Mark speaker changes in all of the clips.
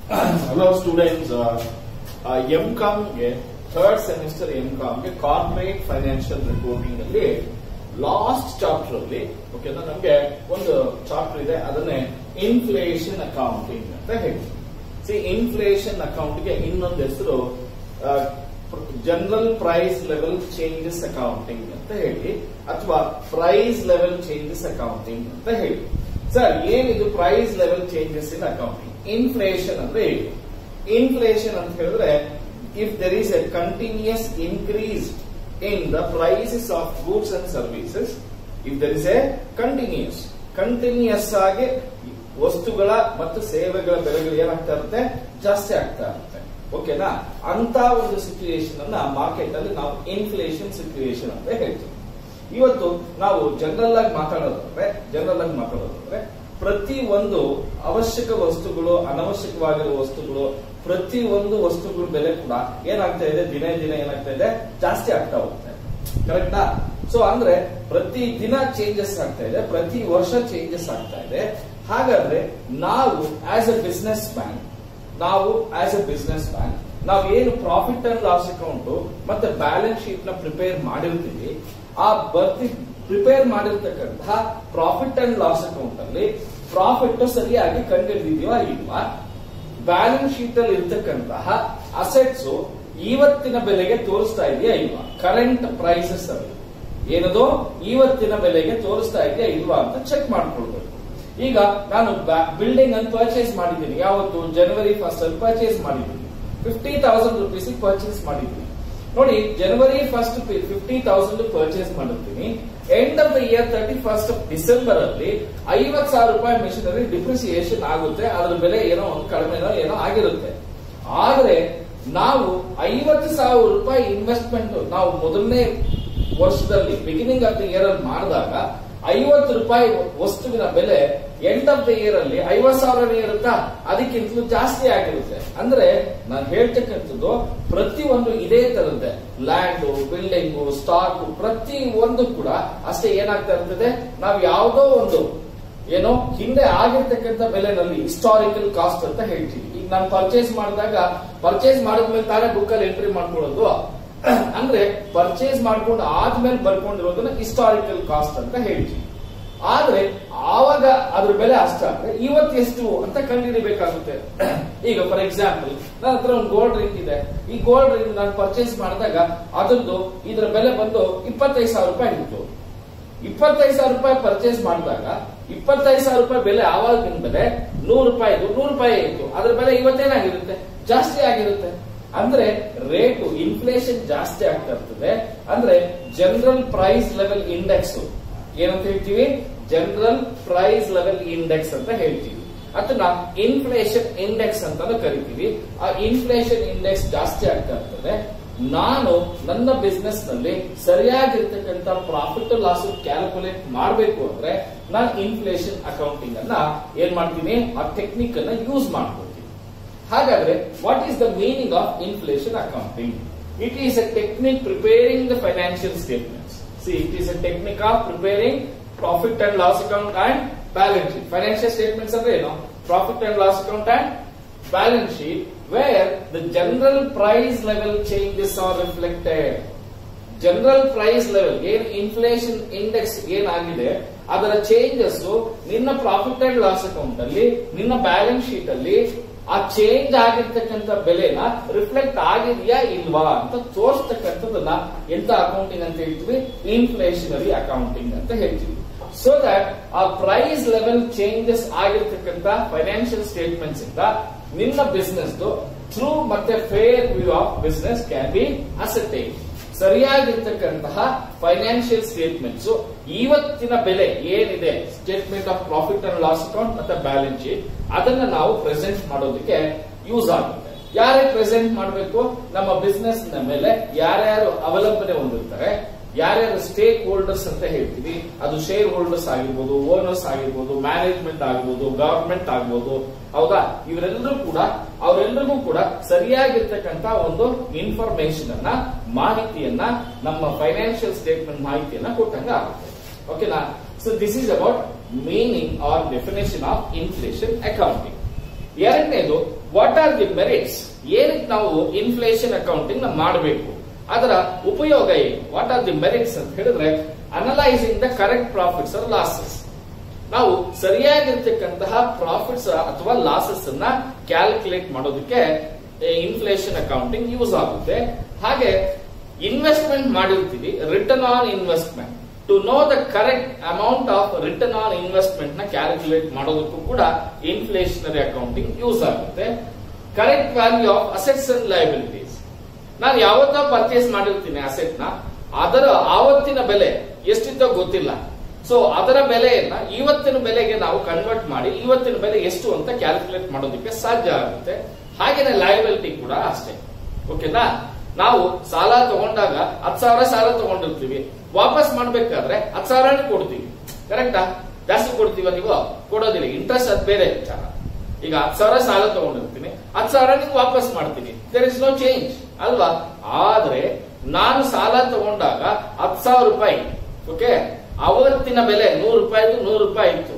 Speaker 1: Hello students M ಕಾಮ್ಗೆ third semester M ಕಾಮ್ಗೆ corporate financial reporting ಅಲ್ಲಿ ಲಾಸ್ಟ್ ಚಾಪ್ಟರ್ ಅಲ್ಲಿ ಓಕೆನಾ ನಮ್ಗೆ ಒಂದು ಚಾಪ್ಟರ್ ಇದೆ ಅದನ್ನೇ ಇನ್ಫ್ಲೇಷನ್ ಅಕೌಂಟಿಂಗ್ ಅಂತ ಹೇಳ್ತೀವಿ ಸಿ ಇನ್ಫ್ಲೇಷನ್ ಅಕೌಂಟ್ಗೆ ಇನ್ನೊಂದು ಹೆಸರು general price level changes accounting ಅಂತ ಹೇಳಿ ಅಥವಾ ಪ್ರೈಸ್ ಲೆವೆಲ್ ಚೇಂಜಸ್ ಅಕೌಂಟಿಂಗ್ ಅಂತ ಹೇಳಿ ಸರ್ ಏನಿದು price level changes in accounting inflation ಅಂದ್ರೆ ಏನು ಇನ್ಫ್ಲೇಷನ್ ಅಂತ ಹೇಳಿದ್ರೆ if there is a continuous increase in the prices of goods and services if there is a continuous continuous ಆಗಿ ವಸ್ತುಗಳ ಮತ್ತು ಸೇವೆಗಳ ಬೆಲೆಗಳು ಏನಾಗ್ತಾ ಇರುತ್ತೆ ಜಾಸ್ತಿ ಆಗ್ತಾ ಇರುತ್ತೆ ಓಕೆನಾ ಅಂತ ಒಂದು ಸಿಚುಯೇಷನ್ ಅನ್ನ ಮಾರ್ಕೆಟ್ ಅಲ್ಲಿ ನಾವು ಇನ್ಫ್ಲೇಷನ್ ಸಿಚುಯೇಷನ್ ಅಂತ ಹೇಳ್ತೀವಿ ಇವತ್ತು ನಾವು ಜನರಲ್ ಆಗಿ ಮಾತಾಡೋದಾದ್ರೆ ಜನರಲ್ ಆಗಿ ಮಾತಾಡೋದಾದ್ರೆ ಪ್ರತಿ ಒಂದು ಅವಶ್ಯಕ ವಸ್ತುಗಳು ಅನವಶ್ಯಕವಾಗಿರುವ ವಸ್ತುಗಳು ಪ್ರತಿ ಒಂದು ವಸ್ತುಗಳ ಬೆಲೆ ಕೂಡ ಏನಾಗ್ತಾ ಇದೆ ದಿನೇ ದಿನ ಏನಾಗ್ತಾ ಇದೆ ಜಾಸ್ತಿ ಆಗ್ತಾ ಹೋಗ್ತಾ ಇದೆ ಕರೆಕ್ಟಾ ಸೊ ಅಂದ್ರೆ ಪ್ರತಿ ದಿನ ಚೇಂಜಸ್ ಆಗ್ತಾ ಇದೆ ಪ್ರತಿ ವರ್ಷ ಚೇಂಜಸ್ ಆಗ್ತಾ ಇದೆ ಹಾಗಾದ್ರೆ ನಾವು ಆಸ್ ಎ ಬಿಸ್ನೆಸ್ ಮ್ಯಾನ್ ನಾವು ಆಸ್ ಎ ಬಿಸ್ನೆಸ್ ಮ್ಯಾನ್ ನಾವು ಏನು ಪ್ರಾಫಿಟ್ ಅಂಡ್ ಲಾಸ್ ಅಕೌಂಟ್ ಮತ್ತೆ ಬ್ಯಾಲೆನ್ಸ್ ಶೀಟ್ ನ ಪ್ರಿಪೇರ್ ಮಾಡಿರ್ತೀವಿ ಆ ಬರ್ತಿ ಪ್ರಿಪೇರ್ ಮಾಡಿರ್ತಕ್ಕಂತಹ ಪ್ರಾಫಿಟ್ ಅಂಡ್ ಲಾಸ್ ಅಕೌಂಟ್ ಅಲ್ಲಿ ಪ್ರಾಫಿಟ್ ಸರಿಯಾಗಿ ಕಂಡಿಡಿದೆಯೋ ಇಲ್ವಾ ಬ್ಯಾಲೆನ್ಸ್ ಶೀಟ್ ಅಲ್ಲಿ ಇರ್ತಕ್ಕಂತಹ ಅಸೆಟ್ಸ್ ಇವತ್ತಿನ ಬೆಲೆಗೆ ತೋರಿಸ್ತಾ ಇದೆಯಾ ಇಲ್ವಾ ಕರೆಂಟ್ ಪ್ರೈಸಸ್ ಅಲ್ಲಿ ಏನದು ಇವತ್ತಿನ ಬೆಲೆಗೆ ತೋರಿಸ್ತಾ ಇದೆಯಾ ಇಲ್ವಾ ಅಂತ ಚೆಕ್ ಮಾಡ್ಕೊಳ್ಬೇಕು ಈಗ ನಾನು ಬಿಲ್ಡಿಂಗ್ ಅನ್ನು ಪರ್ಚೇಸ್ ಮಾಡಿದ್ದೀನಿ ಯಾವತ್ತು ಜನವರಿ ಫಸ್ಟ್ ಅಲ್ಲಿ ಪರ್ಚೇಸ್ ಮಾಡಿದ್ದೀನಿ ಫಿಫ್ಟಿ ತೌಸಂಡ್ ರುಪೀಸ್ ಪರ್ಚೇಸ್ ಮಾಡಿದ್ದೀನಿ ನೋಡಿ January first fifty thousand purchase ಮಾಡಿರ್ತೀನಿ end of the year thirty first December ಅಲ್ಲಿ ಐವತ್ ಸಾವಿರ ರೂಪಾಯಿ ಮೆಷಿನರಿ ಡಿಪ್ರಿಸಿಯೇಷನ್ ಆಗುತ್ತೆ ಅದ್ರ ಬೆಲೆ ಏನೋ ಒಂದು ಕಡಿಮೆನೋ ಏನೋ ಆಗಿರುತ್ತೆ ಆದ್ರೆ ನಾವು ಐವತ್ತು ಸಾವಿರ ರೂಪಾಯಿ ಇನ್ವೆಸ್ಟ್ಮೆಂಟ್ ನಾವು ಮೊದಲನೇ ವರ್ಷದಲ್ಲಿ ಬಿಗಿನಿಂಗ್ ಆಫ್ ದ ಇಯರ್ ಅಲ್ಲಿ ಮಾಡಿದಾಗ ಐವತ್ತು ರೂಪಾಯಿ ವಸ್ತುವಿನ ಬೆಲೆ ಎಂಡ್ ಆಫ್ ದ ಇಯರ್ ಅಲ್ಲಿ ಐವತ್ ಸಾವಿರನೇ ಇರುತ್ತಾ ಅದಕ್ಕಿಂತಲೂ ಜಾಸ್ತಿ ಆಗಿರುತ್ತೆ ಅಂದ್ರೆ ನಾನು ಹೇಳ್ತಕ್ಕಂಥದ್ದು ಪ್ರತಿ ಒಂದು ಇದೇ ತರದ್ದೆ ಲ್ಯಾಂಡ್ ಬಿಲ್ಡಿಂಗ್ ಸ್ಟಾಕ್ ಪ್ರತಿ ಒಂದು ಕೂಡ ಅಷ್ಟೇ ಏನಾಗ್ತಾ ಇರ್ತದೆ ನಾವು ಯಾವುದೋ ಒಂದು ಏನೋ ಹಿಂದೆ ಆಗಿರ್ತಕ್ಕಂಥ ಬೆಲೆನಲ್ಲಿ ಹಿಸ್ಟಾರಿಕಲ್ ಕಾಸ್ಟ್ ಅಂತ ಹೇಳ್ತೀವಿ ಈಗ ನಾನು ಪರ್ಚೇಸ್ ಮಾಡಿದಾಗ ಪರ್ಚೇಸ್ ಮಾಡಿದ್ಮೇಲೆ ತಾನೇ ಬುಕ್ ಅಲ್ಲಿ ಎಂಟ್ರಿ ಮಾಡ್ಕೊಳ್ಳೋದು ಅಂದ್ರೆ ಪರ್ಚೇಸ್ ಮಾಡ್ಕೊಂಡು ಆದ್ಮೇಲೆ ಬರ್ಕೊಂಡಿರೋದನ್ನ ಹಿಸ್ಟಾರಿಕಲ್ ಕಾಸ್ಟ್ ಅಂತ ಹೇಳ್ತೀವಿ ಆದ್ರೆ ಆವಾಗ ಅದ್ರ ಬೆಲೆ ಅಷ್ಟಾದ್ರೆ ಇವತ್ತು ಎಷ್ಟು ಅಂತ ಕಂಡುಹಿಡಿಬೇಕಾಗುತ್ತೆ ಈಗ ಫಾರ್ ಎಕ್ಸಾಂಪಲ್ ನನ್ನ ಹತ್ರ ಒಂದು ಗೋಲ್ಡ್ ರಿಂಗ್ ಇದೆ ಈ ಗೋಲ್ಡ್ ರಿಂಗ್ ನಾನು ಪರ್ಚೇಸ್ ಮಾಡಿದಾಗ ಅದರದ್ದು ಇದರ ಬೆಲೆ ಬಂದು ಇಪ್ಪತ್ತೈದು ಸಾವಿರ ರೂಪಾಯಿ ಇತ್ತು ಇಪ್ಪತ್ತೈದು ಸಾವಿರ ರೂಪಾಯಿ ಪರ್ಚೇಸ್ ಮಾಡಿದಾಗ ಇಪ್ಪತ್ತೈದು ಸಾವಿರ ರೂಪಾಯಿ ಬೆಲೆ ಆವಾಗಿನ ಬೆಲೆ ನೂರು ರೂಪಾಯಿ ಇದು ನೂರು ರೂಪಾಯಿ ಇತ್ತು ಅದ್ರ ಬೆಲೆ ಇವತ್ತೇನಾಗಿರುತ್ತೆ ಜಾಸ್ತಿ ಆಗಿರುತ್ತೆ ಅಂದ್ರೆ ರೇಟು ಇನ್ಫ್ಲೇಷನ್ ಜಾಸ್ತಿ ಆಗ್ತಾ ಇರ್ತದೆ ಅಂದ್ರೆ ಜನರಲ್ ಪ್ರೈಸ್ ಲೆವೆಲ್ ಇಂಡೆಕ್ಸ್ ಏನಂತ ಹೇಳ್ತೀವಿ ಜನರಲ್ ಪ್ರೈಸ್ ಲೆವೆಲ್ ಇಂಡೆಕ್ಸ್ ಅಂತ ಹೇಳ್ತೀವಿ ಅದನ್ನ ಇನ್ಫ್ಲೇಷನ್ ಇಂಡೆಕ್ಸ್ ಅಂತಾನು ಕರಿತೀವಿ ಆ ಇನ್ಫ್ಲೇಷನ್ ಇಂಡೆಕ್ಸ್ ಜಾಸ್ತಿ ಆಗ್ತಾ ಇರ್ತದೆ ನಾನು ನನ್ನ ಬಿಸ್ನೆಸ್ ನಲ್ಲಿ ಸರಿಯಾಗಿರ್ತಕ್ಕಂಥ ಪ್ರಾಫಿಟ್ ಲಾಸ್ ಕ್ಯಾಲ್ಕುಲೇಟ್ ಮಾಡಬೇಕು ಅಂದ್ರೆ ನಾನು ಇನ್ಫ್ಲೇಷನ್ ಅಕೌಂಟಿಂಗ್ ಅನ್ನ ಏನ್ ಮಾಡ್ತೀನಿ ಆ ಟೆಕ್ನಿಕ್ ಅನ್ನ ಯೂಸ್ ಮಾಡ್ಕೊಳ್ತೀನಿ ಹಾಗಾದ್ರೆ what is the meaning of inflation accounting it is a technique preparing the financial statements see it is a technique of preparing profit and loss account and balance sheet financial statements ಅಂದ್ರೆ ಏನು profit and loss account and balance sheet where the general price level changes are reflected general price level ಏನ್ inflation index ಏನಾಗಿದೆ ಅದರ changes ನಿನ್ನ profit and loss account ಅಲ್ಲಿ ನಿನ್ನ balance sheet ಅಲ್ಲಿ ಆ ಚೇಂಜ್ ಆಗಿರ್ತಕ್ಕಂಥ ಬೆಲೆನ ರಿಫ್ಲೆಕ್ಟ್ ಆಗಿದೆಯಾ ಇಲ್ವಾ ಅಂತ ತೋರಿಸ್ತಕ್ಕಂಥದ್ದನ್ನ ಎಂತ ಅಕೌಂಟಿಂಗ್ ಅಂತ ಹೇಳ್ತೀವಿ ಇನ್ಫ್ಲೇಷನರಿ ಅಕೌಂಟಿಂಗ್ ಅಂತ ಹೇಳ್ತೀವಿ ಸೊ ದಟ್ ಆ ಪ್ರೈಸ್ ಲೆವೆಲ್ ಚೇಂಜಸ್ ಆಗಿರ್ತಕ್ಕಂಥ ಫೈನಾನ್ಷಿಯಲ್ ಸ್ಟೇಟ್ಮೆಂಟ್ಸ್ ಇಂದ ನಿನ್ನ ಬಿಸ್ನೆಸ್ ಥ್ರೂ ಮತ್ತೆ fair view of business can be ascertain ಸರಿಯಾಗಿರ್ತಕ್ಕಂತಹ ಫೈನಾನ್ಷಿಯಲ್ ಸ್ಟೇಟ್ಮೆಂಟ್ಸ್ ಇವತ್ತಿನ ಬೆಲೆ ಏನಿದೆ statement of profit and loss account ಮತ್ತೆ ಬ್ಯಾಲೆನ್ಸ್ ಶೀಟ್ ಅದನ್ನ ನಾವು ಪ್ರೆಸೆಂಟ್ ಮಾಡೋದಕ್ಕೆ ಯೂಸ್ ಆಗುತ್ತೆ ಯಾರೇ ಪ್ರೆಸೆಂಟ್ ಮಾಡಬೇಕು ನಮ್ಮ ಬಿಸ್ನೆಸ್ ನ ಮೇಲೆ ಯಾರ್ಯಾರು ಅವಲಂಬನೆ ಹೊಂದಿರ್ತಾರೆ ಯಾರ್ಯಾರು ಸ್ಟೇಕ್ ಹೋಲ್ಡರ್ಸ್ ಅಂತ ಹೇಳ್ತೀವಿ ಅದು ಶೇರ್ ಹೋಲ್ಡರ್ಸ್ ಆಗಿರ್ಬೋದು ಓನರ್ಸ್ ಆಗಿರ್ಬೋದು ಮ್ಯಾನೇಜ್ಮೆಂಟ್ ಆಗ್ಬೋದು ಗವರ್ಮೆಂಟ್ ಆಗ್ಬೋದು ಹೌದಾ ಇವರೆಲ್ಲರೂ ಕೂಡ ಅವರೆಲ್ಲರಿಗೂ ಕೂಡ ಸರಿಯಾಗಿರ್ತಕ್ಕಂತ ಒಂದು ಇನ್ಫಾರ್ಮೇಶನ್ ಅನ್ನ ಮಾಹಿತಿಯನ್ನ ನಮ್ಮ ಫೈನಾನ್ಷಿಯಲ್ ಸ್ಟೇಟ್ಮೆಂಟ್ ಮಾಹಿತಿಯನ್ನ ಕೊಟ್ಟಂಗ ಆಗುತ್ತೆ ಓಕೆನಾ so this is about meaning or definition of inflation accounting ಎರಡನೇದು ವಾಟ್ ಆರ್ ದಿ ಮೆರಿಟ್ಸ್ ಏನಕ್ಕೆ ನಾವು ಇನ್ಫ್ಲೇಷನ್ ಅಕೌಂಟಿಂಗ್ ಮಾಡಬೇಕು ಅದರ ಉಪಯೋಗ ಏನು ವಾಟ್ ಆರ್ ದಿ ಮೆರಿಟ್ಸ್ ಅಂತ ಹೇಳಿದ್ರೆ analysing the correct profits or losses ನಾವು ಸರಿಯಾಗಿರ್ತಕ್ಕಂತಹ ಪ್ರಾಫಿಟ್ಸ್ ಅಥವಾ ಲಾಸಸ್ ಅನ್ನ ಕ್ಯಾಲ್ಕುಲೇಟ್ ಮಾಡೋದಕ್ಕೆ ಇನ್ಫ್ಲೇಷನ್ ಅಕೌಂಟಿಂಗ್ ಯೂಸ್ ಆಗುತ್ತೆ ಹಾಗೆ ಇನ್ವೆಸ್ಟ್ಮೆಂಟ್ ಮಾಡಿರ್ತೀವಿ return on investment to know the correct amount of return on investment ನ ಕ್ಯಾಲ್ಕುಲೇಟ್ ಮಾಡೋದಕ್ಕೂ ಕೂಡ ಇನ್ಫ್ಲೇಷನರಿ ಅಕೌಂಟಿಂಗ್ ಯೂಸ್ ಆಗುತ್ತೆ correct value of assets and liabilities ನಾನು ಯಾವತ್ತ ಪರ್ಚೇಸ್ ಮಾಡಿರ್ತೀನಿ ಅಸೆಟ್ ನ ಅದರ ಆವತ್ತಿನ ಬೆಲೆ ಎಷ್ಟಿದ್ದೋ ಗೊತ್ತಿಲ್ಲ ಸೊ ಅದರ ಬೆಲೆಯನ್ನ ಇವತ್ತಿನ ಬೆಲೆಗೆ ನಾವು ಕನ್ವರ್ಟ್ ಮಾಡಿ ಇವತ್ತಿನ ಬೆಲೆ ಎಷ್ಟು ಅಂತ ಕ್ಯಾಲ್ಕುಲೇಟ್ ಮಾಡೋದಕ್ಕೆ ಸಾಧ್ಯ ಆಗುತ್ತೆ ಹಾಗೇನೆ ಲಯಬಿಲಿಟಿ ಕೂಡ ಅಷ್ಟೇ ಓಕೆನಾ ನಾವು ಸಾಲ ತಗೊಂಡಾಗ ಹತ್ತು ಸಾವಿರ ಸಾಲ ತಗೊಂಡಿರ್ತೀವಿ ವಾಪಸ್ ಮಾಡ್ಬೇಕಾದ್ರೆ ಹತ್ತು ಸಾವಿರನೇ ಕೊಡ್ತೀವಿ ಕರೆಕ್ಟಾ ಜಾಸ್ತಿ ಕೊಡ್ತೀವ ನೀವು ಕೊಡೋದಿಲ್ಲ ಇಂಟ್ರೆಸ್ಟ್ ಅದು ಬೇರೆ ವಿಚಾರ ಈಗ ಹತ್ತು ಸಾವಿರ ಸಾಲ ತಗೊಂಡಿರ್ತೀನಿ ಹತ್ತು ಸಾವಿರ ನೀವು ವಾಪಸ್ ಮಾಡ್ತೀನಿ ದೇರ್ ಇಸ್ ನೋ ಚೇಂಜ್ ಅಲ್ವಾ ಆದ್ರೆ ನಾನು ಸಾಲ ತಗೊಂಡಾಗ ಹತ್ತು ಸಾವಿರ ರೂಪಾಯಿ ಓಕೆ ಅವತ್ತಿನ ಬೆಲೆ ನೂರು ರೂಪಾಯಿದು ನೂರು ರೂಪಾಯಿ ಇತ್ತು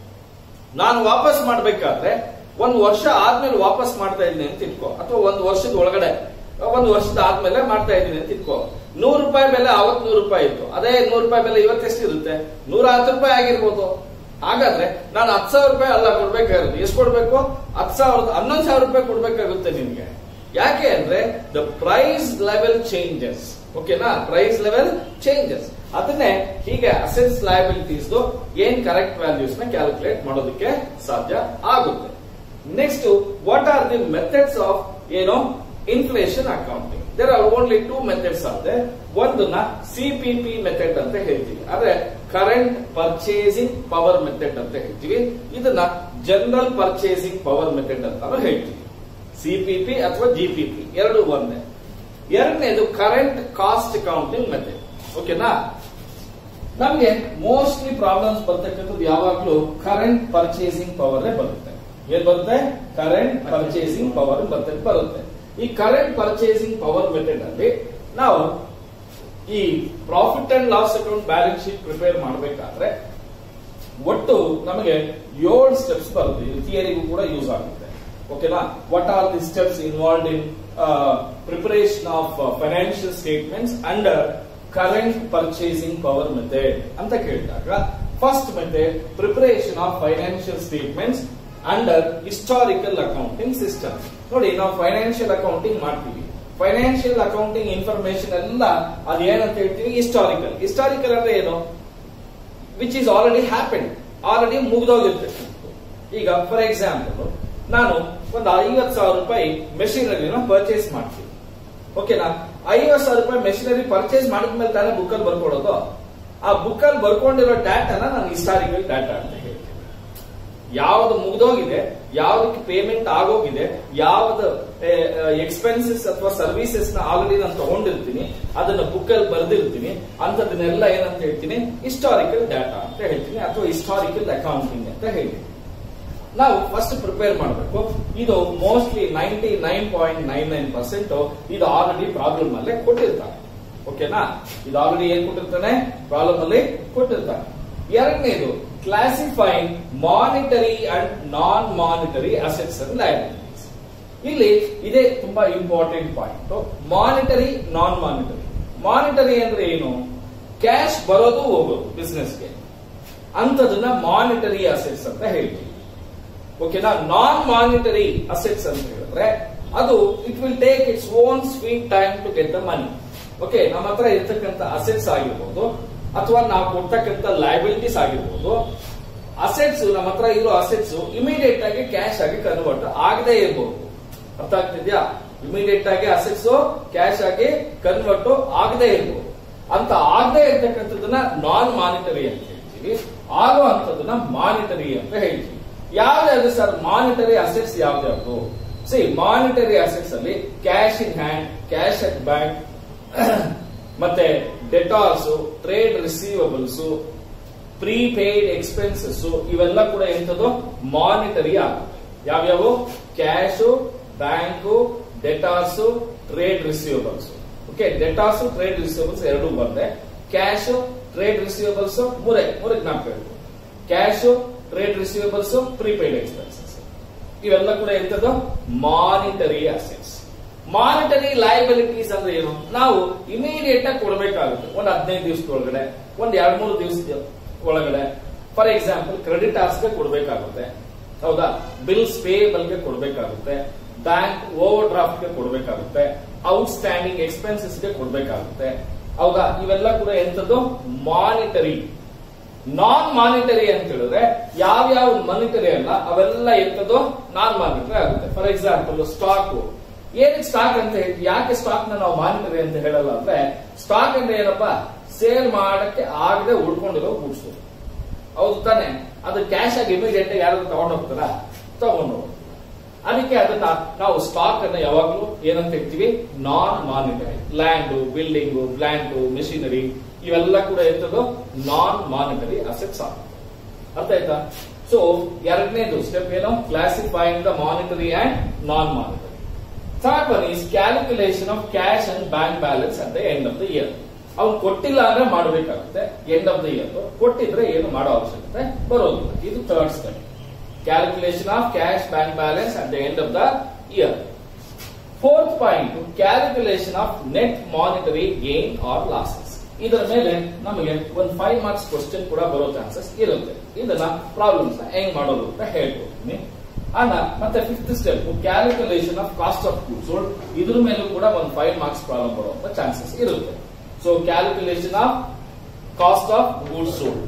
Speaker 1: ನಾನು ವಾಪಸ್ ಮಾಡ್ಬೇಕಾದ್ರೆ ಒಂದು ವರ್ಷ ಆದ್ಮೇಲೆ ವಾಪಸ್ ಮಾಡ್ತಾ ಇದ್ದೀನಿ ಅಂತ ಇಟ್ಕೋ ಅಥವಾ ಒಂದು ವರ್ಷದ ಒಳಗಡೆ ಒಂದು ವರ್ಷದ ಆದ್ಮೇಲೆ ಮಾಡ್ತಾ ಇದ್ದೀನಿ ಅಂತ ಇಟ್ಕೋ ನೂರು ರೂಪಾಯಿ ಬೆಲೆ ಅವತ್ ನೂರು ರೂಪಾಯಿ ಇತ್ತು ಅದೇ ನೂರು ರೂಪಾಯಿ ಬೆಲೆ ಇವತ್ತೆಷ್ಟಿರುತ್ತೆ ನೂರ ಹತ್ತು ರೂಪಾಯಿ ಆಗಿರ್ಬೋದು ಹಾಗಾದ್ರೆ ನಾನು ಹತ್ತು ಸಾವಿರ ರೂಪಾಯಿ ಅಲ್ಲ ಕೊಡ್ಬೇಕಾಗುತ್ತೆ ಎಷ್ಟು ಕೊಡ್ಬೇಕು ಹತ್ತು ಸಾವಿರದ ಹನ್ನೊಂದು ಸಾವಿರ ರೂಪಾಯಿ ಕೊಡ್ಬೇಕಾಗುತ್ತೆ ನಿನ್ಗೆ ಯಾಕೆ ಅಂದ್ರೆ ದ ಪ್ರೈಸ್ ಲೆವೆಲ್ ಚೇಂಜಸ್ ಓಕೆನಾ ಪ್ರೈಸ್ ಲೆವೆಲ್ ಚೇಂಜಸ್ ಅದನ್ನೇ ಹೀಗೆ ಅಸೆಟ್ಸ್ ಲಯಬಿಲಿಟೀಸ್ ಏನ್ ಕರೆಕ್ಟ್ ವ್ಯಾಲ್ಯೂಸ್ ನ ಕ್ಯಾಲ್ಕುಲೇಟ್ ಮಾಡೋದಕ್ಕೆ ಸಾಧ್ಯ ಆಗುತ್ತೆ next what are the methods of ಏನೋ inflation accounting there are only two methods ಆದ್ರೆ ಒಂದನ್ನ ಸಿಪಿಪಿ ಮೆಥಡ್ ಅಂತ ಹೇಳ್ತೀವಿ ಅಂದ್ರೆ ಕರೆಂಟ್ ಪರ್ಚೇಸಿಂಗ್ ಪವರ್ ಮೆಥಡ್ ಅಂತ ಹೇಳ್ತೀವಿ ಇದನ್ನ ಜನರಲ್ ಪರ್ಚೇಸಿಂಗ್ ಪವರ್ ಮೆಥಡ್ ಅಂತ ಹೇಳ್ತೀವಿ ಸಿಪಿಪಿ ಅಥವಾ ಜಿಪಿಪಿ ಎರಡು ಒಂದೇ ಎರಡನೇದು ಕರೆಂಟ್ ಕಾಸ್ಟ್ ಅಕೌಂಟಿಂಗ್ ಮೆಥಡ್ ಓಕೆನಾ ನಮ್ಗೆ ಮೋಸ್ಟ್ಲಿ ಪ್ರಾಬ್ಲಮ್ಸ್ ಬರ್ತಕ್ಕಂಥದ್ದು ಯಾವಾಗ್ಲೂ ಕರೆಂಟ್ ಪರ್ಚೇಸಿಂಗ್ ಪವರ್ ಬರುತ್ತೆ ಏನ್ ಬರುತ್ತೆ ಕರೆಂಟ್ ಪರ್ಚೇಸಿಂಗ್ ಪವರ್ ಮೆಥಡ್ ಬರುತ್ತೆ ಈ ಕರೆಂಟ್ ಪರ್ಚೇಸಿಂಗ್ ಪವರ್ ಮೆಥಡ್ ಅಲ್ಲಿ ನಾವು ಈ profit and loss account balance sheet prepare ಮಾಡಬೇಕಾದ್ರೆ ಒಟ್ಟು ನಮಗೆ ಏಳು ಸ್ಟೆಪ್ಸ್ ಬರುತ್ತೆ ಇದು ಥಿಯರಿಗೂ ಕೂಡ ಯೂಸ್ ಆಗುತ್ತೆ ಓಕೆನಾ what are the steps involve in preparation of financial statements under current purchasing power method ಅಂತ ಕೇಳಿದಾಗ first method preparation of financial statements under historical accounting system ನೋಡಿ ನಾವು ಫೈನಾನ್ಷಿಯಲ್ ಅಕೌಂಟಿಂಗ್ ಮಾಡ್ತೀವಿ ಫೈನಾನ್ಷಿಯಲ್ ಅಕೌಂಟಿಂಗ್ ಇನ್ಫಾರ್ಮೇಶನ್ ಎಲ್ಲ ಅದು ಏನಂತ ಹೇಳ್ತೀವಿ ಹಿಸ್ಟಾರಿಕಲ್ ಹಿಸ್ಟಾರಿಕಲ್ ಅಂದ್ರೆ ಏನು which is already happen already ಮುಗಿದೋಗಿರ್ತಕ್ಕಂಥದ್ದು ಈಗ ಫಾರ್ ಎಕ್ಸಾಂಪಲ್ ನಾನು ಒಂದು ಐವತ್ ಸಾವಿರ ರೂಪಾಯಿ ಮೆಷಿನರಿನ ಪರ್ಚೇಸ್ ಮಾಡ್ತೀನಿ ಓಕೆನಾ ಐವತ್ ಸಾವಿರ ರೂಪಾಯಿ ಮೆಷಿನರಿ ಪರ್ಚೇಸ್ ಮಾಡಿದ್ಮೇಲೆ ತಾನೇ ಬುಕ್ ಅಲ್ಲಿ ಬರ್ಕೊಡೋದು ಆ ಬುಕ್ ಅಲ್ಲಿ ಬರ್ಕೊಂಡಿರೋ ಡಾಟಾನ ನಾನು ಹಿಸ್ಟಾರಿಕಲ್ ಡಾಟಾ ಅಂತ ಹೇಳ್ತೀನಿ ಯಾವ್ದು ಮುಗ್ದೋಗಿದೆ ಯಾವ್ದಕ್ಕೆ ಪೇಮೆಂಟ್ ಆಗೋಗಿದೆ ಯಾವ್ದು ಎಕ್ಸ್ಪೆನ್ಸಸ್ ಅಥವಾ ಸರ್ವಿಸಸ್ ನ ಆಲ್ರೆಡಿ ನಾನು ತಗೊಂಡಿರ್ತೀನಿ ಅದನ್ನ ಬುಕ್ ಅಲ್ಲಿ ಬರ್ದಿರ್ತೀನಿ ಅಂತದನ್ನೆಲ್ಲ ಏನಂತ ಹೇಳ್ತೀನಿ ಹಿಸ್ಟಾರಿಕಲ್ ಡಾಟಾ ಅಂತ ಹೇಳ್ತೀನಿ ಅಥವಾ ಹಿಸ್ಟಾರಿಕಲ್ ಅಕೌಂಟಿಂಗ್ ಅಂತ ಹೇಳ್ತೀನಿ ನಾವು ಫಸ್ಟ್ ಪ್ರಿಪೇರ್ ಮಾಡಬೇಕು ಇದು mostly ninety nine point nine nine percent ಇದು ಆಲ್ರೆಡಿ ಪ್ರಾಬ್ಲಮ್ ಅಲ್ಲೇ ಕೊಟ್ಟಿರ್ತಾರೆ ಓಕೆನಾ ಇದು ಆಲ್ರೆಡಿ ಏನ್ ಕೊಟ್ಟಿರ್ತಾನೆ ಪ್ರಾಬ್ಲಮ್ ಅಲ್ಲಿ ಕೊಟ್ಟಿರ್ತಾನೆ ಎರಡನೇದು classifying monetary and non monetary assets and liabilities ಇಲ್ಲಿ ಇದೇ ತುಂಬಾ important point monetary non monetary monetary ಅಂದ್ರೆ ಏನು ಕ್ಯಾಶ್ ಬರೋದು ಹೋಗೋದು ಬಿಸ್ನೆಸ್ಗೆ ಅಂತದನ್ನ ಮಾನಿಟರಿ ಅಸೆಟ್ಸ್ ಅಂತ ಹೇಳ್ತೀವಿ ಓಕೆನಾ ನಾನ್ ಮಾನಿಟರಿ ಅಸೆಟ್ಸ್ ಅಂತ ಹೇಳಿದ್ರೆ ಅದು it will take its own sweet time to get the money okay ನಮ್ಮ ಹತ್ರ ಇರ್ತಕ್ಕಂಥ ಅಸೆಟ್ಸ್ ಆಗಿರ್ಬೋದು ಅಥವಾ ನಾವು ಕೊಡ್ತಕ್ಕಂಥ ಲಯಬಿಲಿಟೀಸ್ ಆಗಿರ್ಬೋದು ಅಸೆಟ್ಸ್ ನಮ್ಮ ಹತ್ರ ಇರೋ ಅಸೆಟ್ಸ್ ಇಮಿಡಿಯೇಟ್ ಆಗಿ ಕ್ಯಾಶ್ ಆಗಿ ಕನ್ವರ್ಟ್ ಆಗದೆ ಇರಬಹುದು ಅರ್ಥ ಆಗ್ತಿದ್ಯಾ ಇಮಿಡಿಯೇಟ್ ಆಗಿ ಅಸೆಟ್ಸ್ ಕ್ಯಾಶ್ ಆಗಿ ಕನ್ವರ್ಟ್ ಆಗದೆ ಇರಬಹುದು ಅಂತ ಆಗದೆ ಇರ್ತಕ್ಕಂಥದ್ದನ್ನ ನಾನ್ ಮಾನಿಟರಿ ಅಂತ ಹೇಳ್ತೀವಿ ಆಗೋ ಅಂತದನ್ನ ಮಾನಿಟರಿ ಅಂತ ಹೇಳ್ತೀವಿ ಯಾವ್ದಾದ್ರು ಸರ್ ಮಾನಿಟರಿ ಅಸೆಟ್ಸ್ ಯಾವ್ದಾವ್ದು ಸಿ ಮಾನಿಟರಿ ಅಸೆಟ್ಸ್ ಅಲ್ಲಿ cash in hand cash at bank ಮತ್ತೆ debtors trade receivables prepaid expenses ಇವೆಲ್ಲ ಕೂಡ ಎಂತದ್ದು ಮಾನಿಟರಿ ಆಗುತ್ತೆ ಯಾವ್ಯಾವು cash bank debtors trade receivables okay debtors trade receivables ಎರಡು ಬಂದೆ ಕ್ಯಾಶ್ ಟ್ರೇಡ್ ರಿಸೀವಬಲ್ಸ್ ಮೂರೇ ಮೂರೇ ಜ್ಞಾಪಕ cash trade receivables prepaid expenses ಇವೆಲ್ಲ ಕೂಡ ಎಂತದ್ದು ಮಾನಿಟರಿ ಅಸೆಟ್ಸ್ ಮಾನಿಟರಿ ಲಯಬಿಲಿಟೀಸ್ ಅಂದ್ರೆ ಏನು ನಾವು ಇಮಿಡಿಯೇಟ್ ಆಗಿ ಕೊಡಬೇಕಾಗುತ್ತೆ ಒಂದು ಹದಿನೈದು ದಿವಸದ ಒಳಗಡೆ ಒಂದ್ ಎರಡ್ ಮೂರು ದಿವಸದ ಒಳಗಡೆ ಫಾರ್ ಎಕ್ಸಾಂಪಲ್ ಕ್ರೆಡಿಟ್ ಗೆ ಕೊಡಬೇಕಾಗುತ್ತೆ ಹೌದಾ ಬಿಲ್ಸ್ ಪೇಬಲ್ ಗೆ ಕೊಡಬೇಕಾಗುತ್ತೆ ಬ್ಯಾಂಕ್ ಓವರ್ ಡ್ರಾಫ್ಟ್ ಗೆ ಕೊಡಬೇಕಾಗುತ್ತೆ ಔಟ್ ಸ್ಟ್ಯಾಂಡಿಂಗ್ ಎಕ್ಸ್ಪೆನ್ಸಸ್ ಗೆ ಕೊಡಬೇಕಾಗುತ್ತೆ ಹೌದಾ ಇವೆಲ್ಲ ಕೂಡ ಎಂತದ್ದು ಮಾನಿಟರಿ ನಾನ್ ಮಾನಿಟರಿ ಅಂತ ಹೇಳಿದ್ರೆ ಯಾವ್ಯಾವ ಮಾನಿಟರಿ ಅಲ್ಲ ಅವೆಲ್ಲ ಎಂತದ್ದು ನಾನ್ ಮಾನಿಟರಿ ಆಗುತ್ತೆ ಫಾರ್ ಎಕ್ಸಾಂಪಲ್ ಸ್ಟಾಕ್ ಏನಕ್ಕೆ ಸ್ಟಾಕ್ ಅಂತ ಹೇಳಿ ಯಾಕೆ ಸ್ಟಾಕ್ ನ ನಾವು ಮಾನಿಟರಿ ಅಂತ ಹೇಳಲ್ಲ ಅಂದ್ರೆ ಸ್ಟಾಕ್ ಅಂದ್ರೆ ಏನಪ್ಪಾ ಸೇಲ್ ಮಾಡಕ್ಕೆ ಆಗದೆ ಉಳ್ಕೊಂಡಿರೋ ಗೂಡ್ಸ್ ಹೌದು ತಾನೆ ಅದು ಕ್ಯಾಶ್ ಆಗಿ ಇಮಿಡಿಯೇಟ್ ಯಾರಾದ್ರೂ ತಗೊಂಡು ಹೋಗ್ತಾರ ತಗೊಂಡು ಹೋಗ್ತಾರೆ. ಅದಕ್ಕೆ ಅದನ್ನ ನಾವು ಸ್ಟಾಕ್ ಅನ್ನ ಯಾವಾಗ್ಲೂ ಏನಂತ ಹೇಳ್ತೀವಿ non monetary land building plant machinery ಇವೆಲ್ಲ ಕೂಡ ಎಂತದ್ದು ನಾನ್ ಮಾನಿಟರಿ ಅಸೆಟ್ಸ್ ಆಗುತ್ತೆ ಅರ್ಥ ಆಯ್ತಾ ಸೊ ಎರಡನೇದು ಸ್ಟೆಪ್ ಏನು classifying the monetary and non monetary third one is calculation of cash and bank balance at the end of the year ಅವ್ನು ಕೊಟ್ಟಿಲ್ಲ ಅಂದ್ರೆ ಮಾಡಬೇಕಾಗುತ್ತೆ ಎಂಡ್ ಆಫ್ ದ ಇಯರ್ ಕೊಟ್ಟಿದ್ರೆ ಏನು ಮಾಡೋ ಅವಶ್ಯಕತೆ ಬರೋದಿಲ್ಲ ಇದು third step calculation of cash bank balance at the end of the year fourth point calculation of net monetary gain or losses ಇದರ ಮೇಲೆ ನಮಗೆ ಒಂದು ಫೈವ್ ಮಾರ್ಕ್ಸ್ ಕ್ವಶನ್ ಕೂಡ ಬರೋ ಚಾನ್ಸಸ್ ಇರುತ್ತೆ ಇದನ್ನ ಪ್ರಾಬ್ಲಮ್ಸ್ ಹೆಂಗ್ ಮಾಡೋದು ಅಂತ ಹೇಳ್ಕೊಡ್ತೀನಿ ಅಣ್ಣ ಮತ್ತೆ fifth step calculation of cost of goods sold ಇದ್ರ ಮೇಲೂ ಕೂಡ ಒಂದು ಫೈವ್ ಮಾರ್ಕ್ಸ್ ಪ್ರಾಬ್ಲಮ್ ಬರುವಂತ ಚಾನ್ಸಸ್ ಇರುತ್ತೆ so calculation of cost of goods sold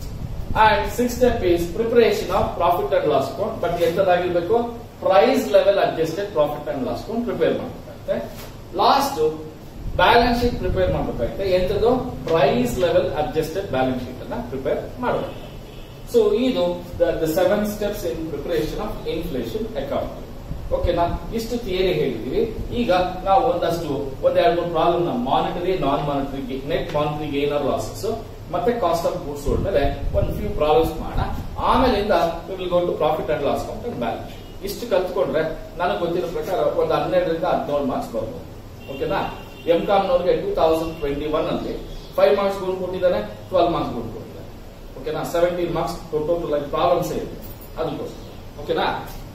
Speaker 1: and six step is preparation of profit and loss account but ಎಂತದಾಗಿರ್ಬೇಕು price level adjusted profit and loss account prepare ಮಾಡಬೇಕಾಗುತ್ತೆ last balance sheet prepare ಮಾಡಬೇಕಾಗುತ್ತೆ ಎಂತದ್ದು price level adjusted balance sheet ಅನ್ನ prepare ಮಾಡಬೇಕು so ಇದು the seven steps in preparation of inflation account ಓಕೆನಾ ಇಷ್ಟು theory ಹೇಳಿದೀವಿ ಈಗ ನಾವು ಒಂದಷ್ಟು ಒಂದೆರಡು ಮೂರು ಪ್ರಾಬ್ಲಮ್ ನ monetary non monetary net monetary gain or losses ಮತ್ತೆ ಕಾಸ್ಟ್ ಆಫ್ ಗೂಡ್ಸ್ ಮೇಲೆ ಒಂದು ಫ್ಯೂ ಪ್ರಾಬ್ಲಮ್ಸ್ ಮಾಡೋಣ ಆಮೇಲಿಂದ will go to profit and loss account and balance ಇಷ್ಟು ಕಲ್ತ್ಕೊಂಡ್ರೆ ನನಗೆ ಗೊತ್ತಿರೋ ಪ್ರಕಾರ ಒಂದು ಹನ್ನೆರಡರಿಂದ ಹದಿನೇಳು ಮಾರ್ಕ್ಸ್ ಬರ್ಬೋದು ಓಕೆನಾ ಎಂ ಕಾಮ್ ನವ್ರಿಗೆ ಟೂ ತೌಸಂಡ್ ಟ್ವೆಂಟಿ ಒನ್ ಅಲ್ಲಿ ಫೈವ್ ಮಾರ್ಕ್ಸ್ ಗುಡ್ ಕೊಟ್ಟಿದ್ದಾನೆ ಟ್ವೆಲ್ ಮಾರ್ಕ್ಸ್ ಗುಡ್ ಕೊಟ್ಟಿದ್ದಾನೆ ಓಕೆನಾ ಸೆವೆಂಟೀನ್ ಮಾರ್ಕ್ಸ್ ಟೋಟಲ್ ಆಗಿ ಪ್ರಾಬ್ಲಮ್ಸ್ ಇದೆ ಅದಕ್ಕೋಸ್ಕರ ಓಕೆನಾ